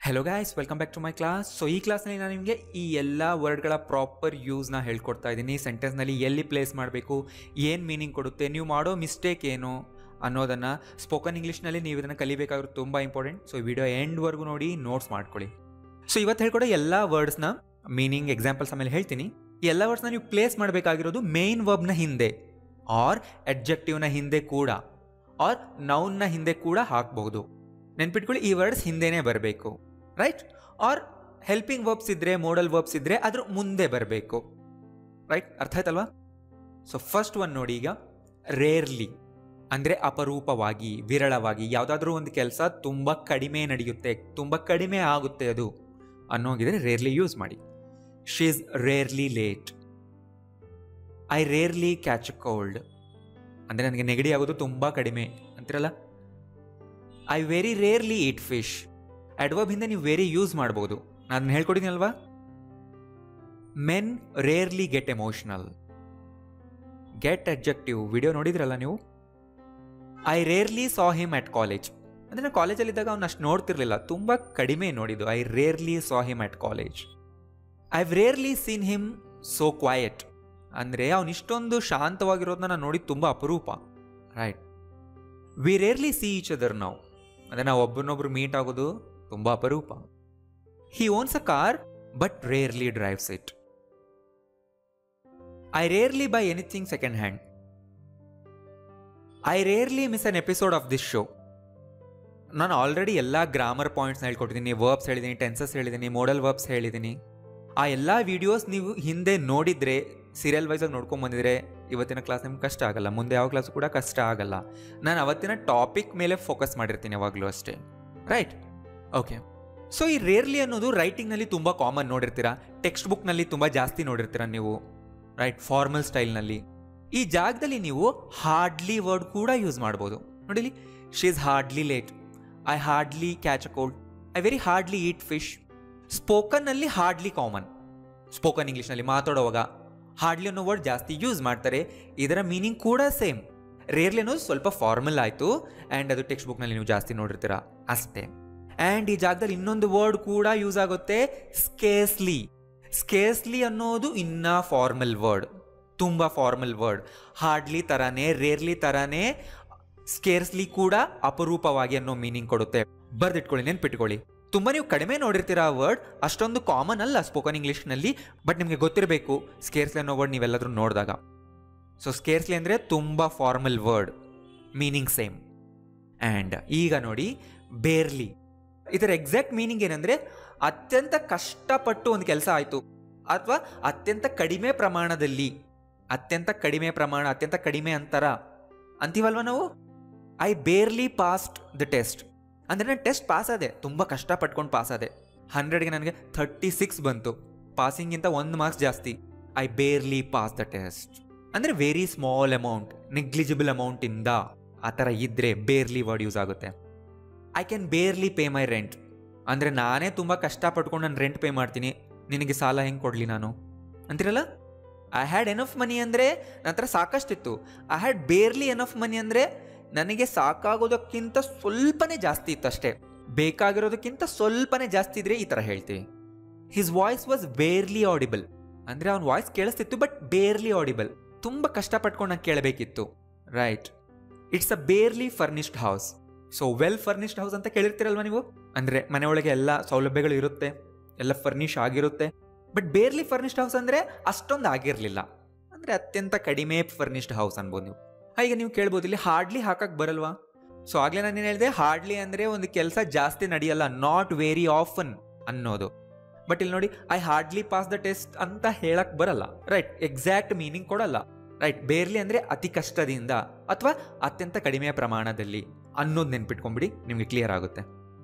hello guys welcome back to my class so ಈ ಕ್ಲಾಸ್ನಲ್ಲಿ ನಾನು ನಿಮಗೆ ಈ ಎಲ್ಲ ವರ್ಡ್ಗಳ ಪ್ರಾಪರ್ ಯೂಸ್ನ ಹೇಳ್ಕೊಡ್ತಾ ಇದ್ದೀನಿ ಸೆಂಟೆನ್ಸ್ನಲ್ಲಿ ಎಲ್ಲಿ ಪ್ಲೇಸ್ ಮಾಡಬೇಕು ಏನು ಮೀನಿಂಗ್ ಕೊಡುತ್ತೆ ನೀವು ಮಾಡೋ ಮಿಸ್ಟೇಕ್ ಏನು ಅನ್ನೋದನ್ನು ಸ್ಪೋಕನ್ ಇಂಗ್ಲೀಷ್ನಲ್ಲಿ ನೀವು ಇದನ್ನು ಕಲಿಬೇಕಾಗಿರೋದು ತುಂಬ ಇಂಪಾರ್ಟೆಂಟ್ ಸೊ ವಿಡಿಯೋ ಎಂಡ್ವರೆಗೂ ನೋಡಿ ನೋಟ್ಸ್ ಮಾಡ್ಕೊಳ್ಳಿ ಸೊ ಇವತ್ತು ಹೇಳ್ಕೊಡೋ ಎಲ್ಲ ವರ್ಡ್ಸ್ನ ಮೀನಿಂಗ್ ಎಕ್ಸಾಂಪಲ್ಸ್ ಆಮೇಲೆ ಹೇಳ್ತೀನಿ ಈ ಎಲ್ಲ ವರ್ಡ್ಸ್ನ ನೀವು ಪ್ಲೇಸ್ ಮಾಡಬೇಕಾಗಿರೋದು ಮೇನ್ ವರ್ಬ್ನ ಹಿಂದೆ ಆರ್ ಅಡ್ಜೆಕ್ಟಿವ್ನ ಹಿಂದೆ ಕೂಡ ಆರ್ ನೌನ್ನ ಹಿಂದೆ ಕೂಡ ಹಾಕಬಹುದು ನೆನ್ಪಿಟ್ಕೊಳ್ಳಿ ಈ ವರ್ಡ್ಸ್ ಹಿಂದೆನೇ ಬರಬೇಕು ರೈಟ್ ಆರ್ ಹೆಲ್ಪಿಂಗ್ ವರ್ಬ್ಸ್ ಇದ್ರೆ ಮೋಡಲ್ ವರ್ಬ್ಸ್ ಇದ್ರೆ ಅದ್ರ ಮುಂದೆ ಬರಬೇಕು ರೈಟ್ ಅರ್ಥ ಆಯ್ತಲ್ವಾ ಸೊ ಫಸ್ಟ್ ಒನ್ ನೋಡಿ ಈಗ ರೇರ್ಲಿ ಅಂದರೆ ಅಪರೂಪವಾಗಿ ವಿರಳವಾಗಿ ಯಾವುದಾದ್ರೂ ಒಂದು ಕೆಲಸ ತುಂಬ ಕಡಿಮೆ ನಡೆಯುತ್ತೆ ತುಂಬ ಕಡಿಮೆ ಆಗುತ್ತೆ ಅದು ಅನ್ನೋಗಿದ್ರೆ ರೇರ್ಲಿ ಯೂಸ್ ಮಾಡಿ she is rarely late I rarely catch cold ಅಂದರೆ ನನಗೆ ನೆಗಡಿ ಆಗೋದು ತುಂಬ ಕಡಿಮೆ ಅಂತಿರಲ್ಲ I very rarely eat fish adverb ಹಿಂದೆ ನೀವು ವೆರಿ ಯೂಸ್ ಮಾಡ್ಬೋದು ನಾನು ಹೇಳ್ಕೊಡಿದ್ದೀನಲ್ವಾ men rarely get emotional get objective video ನೋಡಿದ್ರಲ್ಲ ನೀವು I rarely saw him at college ಅಂದರೆ ನಾನು ಕಾಲೇಜಲ್ಲಿದ್ದಾಗ ಅವ್ನು ಅಷ್ಟು ನೋಡ್ತಿರ್ಲಿಲ್ಲ ತುಂಬ ಕಡಿಮೆ ನೋಡಿದ್ದು I rarely saw him at college I rarely seen him so quiet ಅಂದರೆ ಅವ್ನು ಇಷ್ಟೊಂದು ಶಾಂತವಾಗಿರೋದನ್ನ ನಾನು ನೋಡಿದ್ದು ತುಂಬ ಅಪರೂಪ right we rarely see each other ನಾವು ಅಂದರೆ ನಾವು ಒಬ್ಬರನ್ನೊಬ್ರು ಮೀಟ್ ಆಗೋದು ತುಂಬ ಅಪರೂಪ he owns a car but rarely drives it I rarely buy anything second hand I rarely miss an episode of this show ನಾನು ಆಲ್ರೆಡಿ ಎಲ್ಲ ಗ್ರಾಮರ್ ಪಾಯಿಂಟ್ಸ್ನ ಹೇಳ್ಕೊಟ್ಟಿದ್ದೀನಿ ವರ್ಬ್ಸ್ ಹೇಳಿದ್ದೀನಿ ಟೆನ್ಸಸ್ ಹೇಳಿದ್ದೀನಿ ಮೋಡಲ್ ವರ್ಬ್ಸ್ ಹೇಳಿದ್ದೀನಿ ಆ ಎಲ್ಲ ವಿಡಿಯೋಸ್ ನೀವು ಹಿಂದೆ ನೋಡಿದರೆ ಸೀರಿಯಲ್ ವೈಸಾಗಿ ನೋಡ್ಕೊಂಡು ಬಂದಿದ್ರೆ ಇವತ್ತಿನ ಕ್ಲಾಸ್ ನಿಮ್ಗೆ ಕಷ್ಟ ಆಗಲ್ಲ ಮುಂದೆ ಯಾವ ಕ್ಲಾಸು ಕೂಡ ಕಷ್ಟ ಆಗಲ್ಲ ನಾನು ಅವತ್ತಿನ ಟಾಪಿಕ್ ಮೇಲೆ ಫೋಕಸ್ ಮಾಡಿರ್ತೀನಿ ಯಾವಾಗಲೂ ಅಷ್ಟೇ ರೈಟ್ ಓಕೆ ಸೊ ಈ ರೇರ್ಲಿ ಅನ್ನೋದು ರೈಟಿಂಗ್ನಲ್ಲಿ ತುಂಬ ಕಾಮನ್ ನೋಡಿರ್ತೀರಾ ಟೆಕ್ಸ್ಟ್ ಬುಕ್ನಲ್ಲಿ ತುಂಬ ಜಾಸ್ತಿ ನೋಡಿರ್ತೀರಾ ನೀವು ರೈಟ್ ಫಾರ್ಮಲ್ ಸ್ಟೈಲ್ನಲ್ಲಿ ಈ ಜಾಗದಲ್ಲಿ ನೀವು ಹಾರ್ಡ್ಲಿ ವರ್ಡ್ ಕೂಡ ಯೂಸ್ ಮಾಡ್ಬೋದು ನೋಡಿಲಿ she is hardly late I hardly catch a cold I very hardly eat fish ಸ್ಪೋಕನ್ನಲ್ಲಿ ಹಾರ್ಡ್ಲಿ ಕಾಮನ್ ಸ್ಪೋಕನ್ ಇಂಗ್ಲೀಷ್ನಲ್ಲಿ ಮಾತಾಡುವಾಗ ಹಾರ್ಡ್ಲಿ ಅನ್ನೋ ವರ್ಡ್ ಜಾಸ್ತಿ ಯೂಸ್ ಮಾಡ್ತಾರೆ ಇದರ ಮೀನಿಂಗ್ ಕೂಡ ಸೇಮ್ ರೇರ್ಲಿ ಅನ್ನೋದು ಸ್ವಲ್ಪ ಫಾರ್ಮಲ್ ಆಯಿತು ಆ್ಯಂಡ್ ಅದು ಟೆಕ್ಸ್ಟ್ ಬುಕ್ನಲ್ಲಿ ನೀವು ಜಾಸ್ತಿ ನೋಡಿರ್ತೀರಾ ಅಷ್ಟೇ ಆ್ಯಂಡ್ ಈ ಜಾಗದಲ್ಲಿ ಇನ್ನೊಂದು ವರ್ಡ್ ಕೂಡ ಯೂಸ್ ಆಗುತ್ತೆ ಸ್ಕೇಸ್ಲಿ ಸ್ಕೇಸ್ಲಿ ಅನ್ನೋದು ಇನ್ನ ಫಾರ್ಮಲ್ ವರ್ಡ್ ತುಂಬ ಫಾರ್ಮಲ್ ವರ್ಡ್ ಹಾರ್ಡ್ಲಿ ಥರನೇ ರೇರ್ಲಿ ಥರನೇ ಸ್ಕೇರ್ಸ್ಲಿ ಕೂಡ ಅಪರೂಪವಾಗಿ ಅನ್ನೋ ಮೀನಿಂಗ್ ಕೊಡುತ್ತೆ ಬರ್ದಿಟ್ಕೊಳ್ಳಿ ನೆನ್ಪಿಟ್ಕೊಳ್ಳಿ ತುಂಬ ನೀವು ಕಡಿಮೆ ನೋಡಿರ್ತೀರ ಆ ವರ್ಡ್ ಅಷ್ಟೊಂದು ಕಾಮನ್ ಅಲ್ಲ ಸ್ಪೋಕನ್ ಇಂಗ್ಲೀಷ್ನಲ್ಲಿ ಬಟ್ ನಿಮಗೆ ಗೊತ್ತಿರಬೇಕು ಸ್ಕೇರ್ಸ್ಲಿ ಅನ್ನೋ ವರ್ಡ್ ನೀವೆಲ್ಲಾದ್ರೂ ನೋಡಿದಾಗ ಸೊ ಸ್ಕೇರ್ಸ್ಲಿ ಅಂದರೆ ತುಂಬ formal word meaning same and ಈಗ ನೋಡಿ ಬೇರ್ಲಿ ಇದರ ಎಕ್ಸಾಕ್ಟ್ ಮೀನಿಂಗ್ ಏನಂದರೆ ಅತ್ಯಂತ ಕಷ್ಟಪಟ್ಟು ಒಂದು ಕೆಲಸ ಆಯಿತು ಅಥವಾ ಅತ್ಯಂತ ಕಡಿಮೆ ಪ್ರಮಾಣದಲ್ಲಿ ಅತ್ಯಂತ ಕಡಿಮೆ ಪ್ರಮಾಣ ಅತ್ಯಂತ ಕಡಿಮೆ ಅಂತರ ಅಂತೀವಲ್ವ ನಾವು I barely passed the test ಅಂದರೆ ನಾನು ಟೆಸ್ಟ್ ಪಾಸ್ ಆದೆ ತುಂಬ ಕಷ್ಟಪಟ್ಕೊಂಡು ಪಾಸ್ ಆದೆ ಹಂಡ್ರೆಡ್ಗೆ ನನಗೆ ಥರ್ಟಿ ಸಿಕ್ಸ್ ಬಂತು ಪಾಸಿಂಗಿಂತ ಒಂದು ಮಾರ್ಕ್ಸ್ ಜಾಸ್ತಿ I barely pass the test ಅಂದರೆ ವೆರಿ ಸ್ಮಾಲ್ ಅಮೌಂಟ್ ನೆಗ್ಲಿಜಿಬಲ್ ಅಮೌಂಟಿಂದ ಆ ಥರ ಇದ್ದರೆ ಬೇರ್ಲಿ ವರ್ಡ್ ಯೂಸ್ ಆಗುತ್ತೆ I can barely pay my rent ಅಂದರೆ ನಾನೇ ತುಂಬ ಕಷ್ಟಪಟ್ಕೊಂಡು ನಾನು ರೆಂಟ್ ಪೇ ಮಾಡ್ತೀನಿ ನಿನಗೆ ಸಾಲ ಹೆಂಗೆ ಕೊಡಲಿ ನಾನು ಅಂತಿರಲ್ಲ ಐ ಹ್ಯಾಡ್ ಎನಫ್ ಮನಿ ಅಂದರೆ ನನ್ನ ಹತ್ರ ಸಾಕಷ್ಟಿತ್ತು I had barely enough money ಅಂದರೆ ನನಗೆ ಸಾಕಾಗೋದಕ್ಕಿಂತ ಸ್ವಲ್ಪನೇ ಜಾಸ್ತಿ ಇತ್ತು ಅಷ್ಟೇ ಬೇಕಾಗಿರೋದಕ್ಕಿಂತ ಸ್ವಲ್ಪನೇ ಜಾಸ್ತಿ ಇದ್ರೆ ಈ ಥರ ಹೇಳ್ತೀವಿ his voice was barely audible ಅಂದರೆ ಅವ್ನ ವಾಯ್ಸ್ ಕೇಳಿಸ್ತಿತ್ತು ಬಟ್ ಬೇರ್ಲಿ ಆಡಿಬಲ್ ತುಂಬ ಕಷ್ಟಪಟ್ಕೊಂಡು ನಾನು ಕೇಳಬೇಕಿತ್ತು right it's a barely furnished house so well furnished house ಅಂತ ಕೇಳಿರ್ತೀರಲ್ವ ನೀವು ಅಂದರೆ ಮನೆಯೊಳಗೆ ಎಲ್ಲ ಸೌಲಭ್ಯಗಳು ಇರುತ್ತೆ ಎಲ್ಲ ಫರ್ನಿಶ್ ಆಗಿರುತ್ತೆ ಬಟ್ ಬೇರ್ಲಿ ಫರ್ನಿಶ್ಡ್ ಹೌಸ್ ಅಂದರೆ ಅಷ್ಟೊಂದು ಆಗಿರಲಿಲ್ಲ ಅಂದರೆ ಅತ್ಯಂತ ಕಡಿಮೆ ಫರ್ನಿಶ್ಡ್ ಹೌಸ್ ಅನ್ಬೋದು ನೀವು ಈಗ ನೀವು ಕೇಳ್ಬೋದು ಇಲ್ಲಿ ಹಾರ್ಡ್ಲಿ ಹಾಕಕ್ಕೆ ಬರಲ್ವಾ ಸೊ ಆಗಲೇ ನಾನು ಏನು ಹೇಳಿದೆ ಹಾರ್ಡ್ಲಿ ಅಂದರೆ ಒಂದು ಕೆಲಸ ಜಾಸ್ತಿ ನಡೆಯಲ್ಲ ನಾಟ್ ವೆರಿ ಆಫನ್ ಅನ್ನೋದು ಬಟ್ ಇಲ್ಲಿ ನೋಡಿ I hardly pass the test ಅಂತ ಹೇಳಕ್ ಬರಲ್ಲ ರೈಟ್ ಎಕ್ಸಾಕ್ಟ್ ಮೀನಿಂಗ್ ಕೊಡಲ್ಲ ರೈಟ್ ಬೇರ್ಲಿ ಅಂದರೆ ಅತಿ ಕಷ್ಟದಿಂದ ಅಥವಾ ಅತ್ಯಂತ ಕಡಿಮೆ ಪ್ರಮಾಣದಲ್ಲಿ ಅನ್ನೋದು ನೆನ್ಪಿಟ್ಕೊಂಬಿಡಿ ನಿಮಗೆ ಕ್ಲಿಯರ್ ಆಗುತ್ತೆ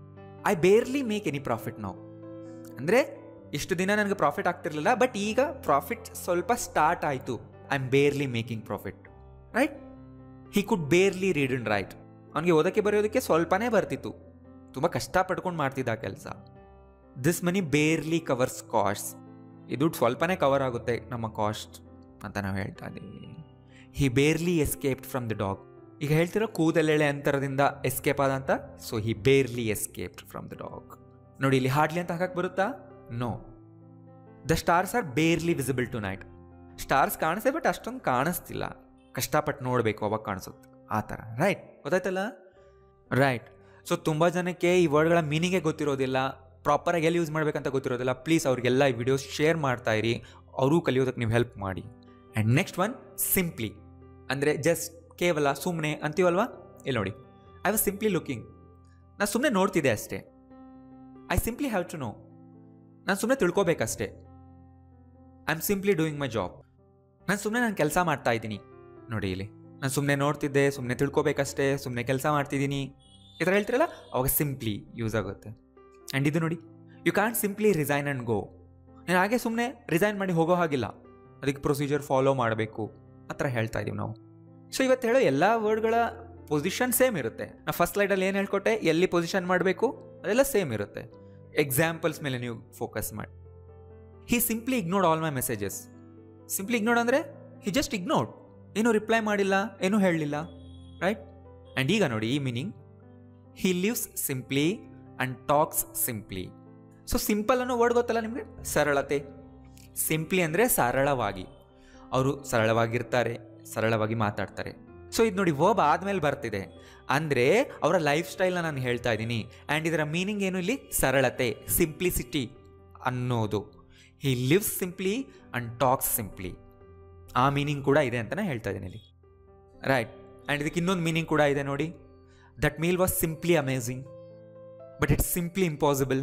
I barely make any profit ನಾವು ಅಂದರೆ ಇಷ್ಟು ದಿನ ನನಗೆ ಪ್ರಾಫಿಟ್ ಆಗ್ತಿರ್ಲಿಲ್ಲ ಬಟ್ ಈಗ ಪ್ರಾಫಿಟ್ ಸ್ವಲ್ಪ ಸ್ಟಾರ್ಟ್ ಆಯಿತು I am barely making profit right he could barely read and write ಅವನಿಗೆ ಓದೋಕ್ಕೆ ಬರೆಯೋದಕ್ಕೆ ಸ್ವಲ್ಪನೇ ಬರ್ತಿತ್ತು ತುಂಬ ಕಷ್ಟಪಟ್ಕೊಂಡು ಮಾಡ್ತಿದ್ದ ಕೆಲಸ this money barely covers cost ಈ ದುಡ್ಡು ಸ್ವಲ್ಪನೇ ಕವರ್ ಆಗುತ್ತೆ ನಮ್ಮ ಕಾಸ್ಟ್ ಅಂತ ನಾವು ಹೇಳ್ತಾ ಇದ್ದೀವಿ he barely escaped from the dog ಈಗ ಹೇಳ್ತಿರೋ ಕೂದಲೆಳೆ ಅಂತರದಿಂದ ಎಸ್ಕೇಪ್ ಆದಂತ so he barely escaped from the dog ನೋಡಿ ಇಲ್ಲಿ ಹಾರ್ಡ್ಲಿ ಅಂತ ಹಾಕಕ್ಕೆ ಬರುತ್ತಾ no the stars are barely visible tonight stars ಕಾಣಿಸ್ತೆ ಬಟ್ ಅಷ್ಟೊಂದು ಕಾಣಿಸ್ತಿಲ್ಲ ಕಷ್ಟಪಟ್ಟು ನೋಡಬೇಕು ಅವಾಗ ಕಾಣಿಸುತ್ತೆ ಆ ಥರ ರೈಟ್ ಗೊತ್ತಾಯ್ತಲ್ಲ ರೈಟ್ ಸೊ ತುಂಬ ಜನಕ್ಕೆ ಈ ವರ್ಡ್ಗಳ ಮೀನಿಂಗೇ ಗೊತ್ತಿರೋದಿಲ್ಲ ಪ್ರಾಪರಾಗಿ ಎಲ್ಲಿ ಯೂಸ್ ಮಾಡಬೇಕಂತ ಗೊತ್ತಿರೋದಿಲ್ಲ ಪ್ಲೀಸ್ ಅವ್ರಿಗೆಲ್ಲ ಈ ವಿಡಿಯೋಸ್ ಶೇರ್ ಮಾಡ್ತಾ ಇರಿ ಅವರು ಕಲಿಯೋದಕ್ಕೆ ನೀವು ಹೆಲ್ಪ್ ಮಾಡಿ ಆ್ಯಂಡ್ ನೆಕ್ಸ್ಟ್ ಒನ್ ಸಿಂಪ್ಲಿ ಅಂದರೆ ಜಸ್ಟ್ ಕೇವಲ ಸುಮ್ಮನೆ ಅಂತೀವಲ್ವಾ ಇಲ್ಲಿ ನೋಡಿ ಐ ವಾಸ್ ಸಿಂಪ್ಲಿ ಲುಕಿಂಗ್ ನಾನು ಸುಮ್ಮನೆ ನೋಡ್ತಿದ್ದೆ ಅಷ್ಟೇ I simply have to know ನಾನು ಸುಮ್ಮನೆ ತಿಳ್ಕೊಬೇಕಷ್ಟೇ I am simply doing my job ನಾನು ಸುಮ್ಮನೆ ನಾನು ಕೆಲಸ ಮಾಡ್ತಾ ಇದ್ದೀನಿ ನೋಡಿ ಇಲ್ಲಿ ನಾನು ಸುಮ್ಮನೆ ನೋಡ್ತಿದ್ದೆ ಸುಮ್ಮನೆ ತಿಳ್ಕೊಬೇಕಷ್ಟೇ ಸುಮ್ಮನೆ ಕೆಲಸ ಮಾಡ್ತಿದ್ದೀನಿ ಈ ಥರ ಹೇಳ್ತಿರಲ್ಲ ಅವಾಗ ಸಿಂಪ್ಲಿ ಯೂಸ್ ಆಗುತ್ತೆ ಆ್ಯಂಡ್ ಇದು ನೋಡಿ you can simply resign and go ನಾನು ಹಾಗೆ ಸುಮ್ಮನೆ ರಿಸೈನ್ ಮಾಡಿ ಹೋಗೋ ಹಾಗಿಲ್ಲ ಅದಕ್ಕೆ ಪ್ರೊಸೀಜರ್ ಫಾಲೋ ಮಾಡಬೇಕು ಆ ಥರ ಹೇಳ್ತಾ ಇದೀವಿ ನಾವು ಸೊ ಇವತ್ತು ಹೇಳೋ ಎಲ್ಲ ವರ್ಡ್ಗಳ ಪೊಸಿಷನ್ ಸೇಮ್ ಇರುತ್ತೆ ನಾ ಫಸ್ಟ್ ಸ್ಲೈಡಲ್ಲಿ ಏನು ಹೇಳ್ಕೊಟ್ಟೆ ಎಲ್ಲಿ ಪೊಸಿಷನ್ ಮಾಡಬೇಕು ಅದೆಲ್ಲ ಸೇಮ್ ಇರುತ್ತೆ ಎಕ್ಸಾಂಪಲ್ಸ್ ಮೇಲೆ ನೀವು ಫೋಕಸ್ ಮಾಡಿ he simply ignored all my messages simply ignored ಅಂದರೆ ಹಿ ಜಸ್ಟ್ ಇಗ್ನೋರ್ಡ್ ಏನೂ ರಿಪ್ಲೈ ಮಾಡಿಲ್ಲ ಏನೂ ಹೇಳಲಿಲ್ಲ ರೈಟ್ ಆ್ಯಂಡ್ ಈಗ ನೋಡಿ ಈ meaning he lives simply and talks simply so simple ಅನ್ನೋ ವರ್ಡ್ ಗೊತ್ತಲ್ಲ ನಿಮಗೆ ಸರಳತೆ ಸಿಂಪ್ಲಿ ಅಂದರೆ ಸರಳವಾಗಿ ಅವರು ಸರಳವಾಗಿರ್ತಾರೆ ಸರಳವಾಗಿ ಮಾತಾಡ್ತಾರೆ ಸೊ ಇದು ನೋಡಿ ವರ್ಬ್ ಆದಮೇಲೆ ಬರ್ತಿದೆ ಅಂದರೆ ಅವರ ಲೈಫ್ ಸ್ಟೈಲ್ನ ನಾನು ಹೇಳ್ತಾ ಇದ್ದೀನಿ ಆ್ಯಂಡ್ ಇದರ ಮೀನಿಂಗ್ ಏನು ಇಲ್ಲಿ ಸರಳತೆ ಸಿಂಪ್ಲಿಸಿಟಿ ಅನ್ನೋದು he lives simply and talks simply ಆ ಮೀನಿಂಗ್ ಕೂಡ ಇದೆ ಅಂತಲೇ ಹೇಳ್ತಾ ಇದ್ದೀನಿ ಇಲ್ಲಿ ರೈಟ್ ಆ್ಯಂಡ್ ಇದಕ್ಕೆ ಇನ್ನೊಂದು ಮೀನಿಂಗ್ ಕೂಡ ಇದೆ ನೋಡಿ that meal was simply amazing but it's simply impossible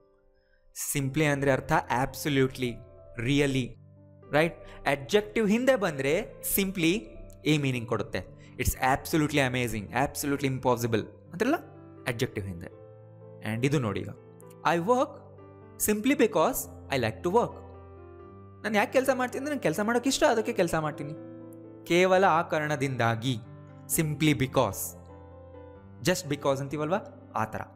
simply ಅಂದರೆ ಅರ್ಥ ಆಬ್ಸಲ್ಯೂಟ್ಲಿ ರಿಯಲಿ ರೈಟ್ ಅಡ್ಜೆಕ್ಟಿವ್ ಹಿಂದೆ ಬಂದರೆ ಸಿಂಪ್ಲಿ ಈ ಮೀನಿಂಗ್ ಕೊಡುತ್ತೆ it's absolutely amazing absolutely impossible ಅಂತಾರಲ್ಲ ಅಡ್ಜೆಕ್ಟಿವ್ ಹಿಂದೆ ಆ್ಯಂಡ್ ಇದು ನೋಡಿ ಈಗ I work simply because I like to work ನಾನು ಯಾಕೆ ಕೆಲಸ ಮಾಡ್ತೀನಿ ಅಂದರೆ ನಂಗೆ ಕೆಲಸ ಮಾಡೋಕೆ ಇಷ್ಟ ಅದಕ್ಕೆ ಕೆಲಸ ಮಾಡ್ತೀನಿ ಕೇವಲ ಆ ಕಾರಣದಿಂದಾಗಿ ಸಿಂಪ್ಲಿ ಬಿಕಾಸ್ ಜಸ್ಟ್ ಬಿಕಾಸ್ ಅಂತೀವಲ್ವಾ ಆ ಥರ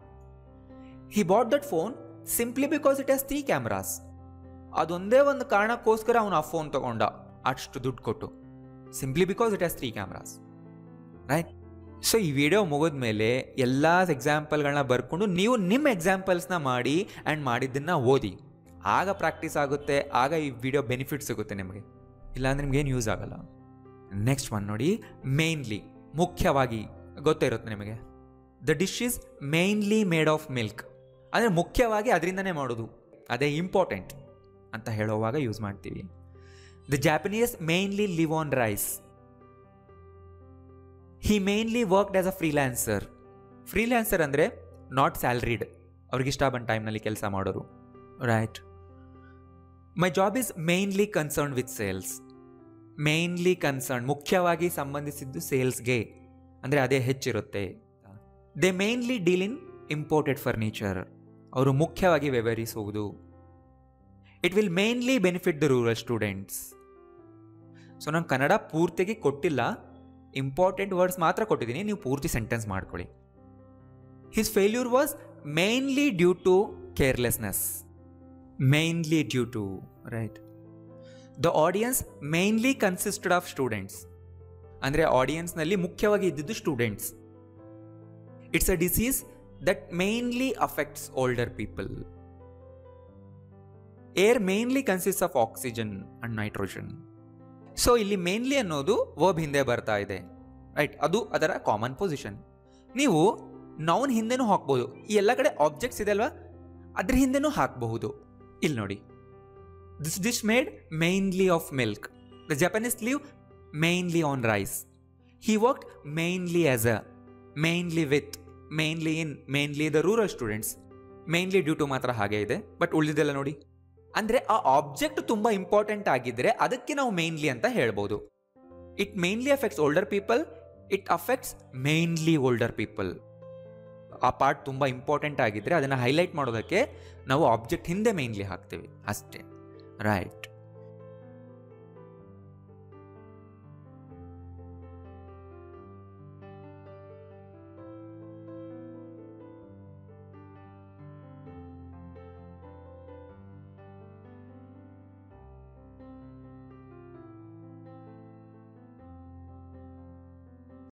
he bought that phone simply because it has three cameras ಅದೊಂದೇ ಒಂದು ಕಾರಣಕ್ಕೋಸ್ಕರ ಅವನು ಆ ಫೋನ್ ತಗೊಂಡ ಅಷ್ಟು ದುಡ್ಡು ಕೊಟ್ಟು simply because it has three cameras right so ಈ ವಿಡಿಯೋ ಮುಗಿದ್ಮೇಲೆ ಎಲ್ಲ ಎಕ್ಸಾಂಪಲ್ಗಳನ್ನ ಬರ್ಕೊಂಡು ನೀವು ನಿಮ್ಮ ಎಕ್ಸಾಂಪಲ್ಸ್ನ ಮಾಡಿ ಆ್ಯಂಡ್ ಮಾಡಿದ್ದನ್ನು ಓದಿ ಆಗ ಪ್ರಾಕ್ಟೀಸ್ ಆಗುತ್ತೆ ಆಗ ಈ ವಿಡಿಯೋ ಬೆನಿಫಿಟ್ ಸಿಗುತ್ತೆ ನಿಮಗೆ ಇಲ್ಲಾಂದ್ರೆ ನಿಮ್ಗೇನು ಯೂಸ್ ಆಗಲ್ಲ ನೆಕ್ಸ್ಟ್ ಒನ್ ನೋಡಿ ಮೇನ್ಲಿ ಮುಖ್ಯವಾಗಿ ಗೊತ್ತೇ ಇರುತ್ತೆ ನಿಮಗೆ the dish is mainly made of milk ಅಂದರೆ ಮುಖ್ಯವಾಗಿ ಅದರಿಂದನೇ ಮಾಡೋದು ಅದೇ ಇಂಪಾರ್ಟೆಂಟ್ ಅಂತ ಹೇಳುವಾಗ ಯೂಸ್ ಮಾಡ್ತೀವಿ the Japanese mainly live on rice he mainly worked as a freelancer freelancer ಅಂದರೆ ನಾಟ್ ಸ್ಯಾಲ್ರಿಡ್ ಅವ್ರಿಗಿಷ್ಟ ಬಂದ ಟೈಮ್ನಲ್ಲಿ ಕೆಲಸ ಮಾಡೋರು right my job is mainly concern with sales mainly concern ಮುಖ್ಯವಾಗಿ ಸಂಬಂಧಿಸಿದ್ದು ಸೇಲ್ಸ್ಗೆ ಅಂದರೆ ಅದೇ ಹೆಚ್ಚಿರುತ್ತೆ they mainly deal in imported furniture ಅವರು ಮುಖ್ಯವಾಗಿ ವ್ಯವಹರಿಸುವುದು it will mainly benefit the rural students so ನಾನು ಕನ್ನಡ ಪೂರ್ತಿಗೆ ಕೊಟ್ಟಿಲ್ಲ ಇಂಪಾರ್ಟೆಂಟ್ ವರ್ಡ್ಸ್ ಮಾತ್ರ ಕೊಟ್ಟಿದ್ದೀನಿ ನೀವು ಪೂರ್ತಿ ಸೆಂಟೆನ್ಸ್ ಮಾಡ್ಕೊಳ್ಳಿ his failure was mainly due to carelessness mainly due to right the audience mainly consisted of students ಅಂದರೆ ಆಡಿಯನ್ಸ್ನಲ್ಲಿ ಮುಖ್ಯವಾಗಿ ಇದ್ದಿದ್ದು students it's a disease that mainly affects older people air mainly consist of oxygen and nitrogen so ಇಲ್ಲಿ mainly ಅನ್ನೋದು verb ಹಿಂದೆ ಬರ್ತಾ ಇದೆ right ಅದು ಅದರ ಕಾಮನ್ ಪೊಸಿಷನ್ ನೀವು ನೌನ್ ಹಿಂದೆನೂ ಹಾಕ್ಬೋದು ಈ ಎಲ್ಲ ಕಡೆ ಆಬ್ಜೆಕ್ಟ್ಸ್ ಇದೆ ಅಲ್ವಾ ಅದ್ರ ಹಿಂದೆನೂ ಹಾಕಬಹುದು ಇಲ್ಲಿ ನೋಡಿ this dish made mainly of milk the Japanese live mainly on rice he work mainly as a mainly with mainly in mainly the rural students mainly due to ಮಾತ್ರ ಹಾಗೆ ಇದೆ ಬಟ್ ಉಳಿದಿದ್ದೆಲ್ಲ ನೋಡಿ ಅಂದರೆ ಆ ಆಬ್ಜೆಕ್ಟ್ ತುಂಬ ಇಂಪಾರ್ಟೆಂಟ್ ಆಗಿದ್ದರೆ ಅದಕ್ಕೆ ನಾವು ಮೇನ್ಲಿ ಅಂತ ಹೇಳ್ಬೋದು it mainly affects older people it affects mainly older people ಆ ಪಾರ್ಟ್ ತುಂಬ ಇಂಪಾರ್ಟೆಂಟ್ ಆಗಿದ್ದರೆ ಅದನ್ನು ಹೈಲೈಟ್ ಮಾಡೋದಕ್ಕೆ ನಾವು ಆಬ್ಜೆಕ್ಟ್ ಹಿಂದೆ ಮೇನ್ಲಿ ಹಾಕ್ತೀವಿ ಅಷ್ಟೇ ರೈಟ್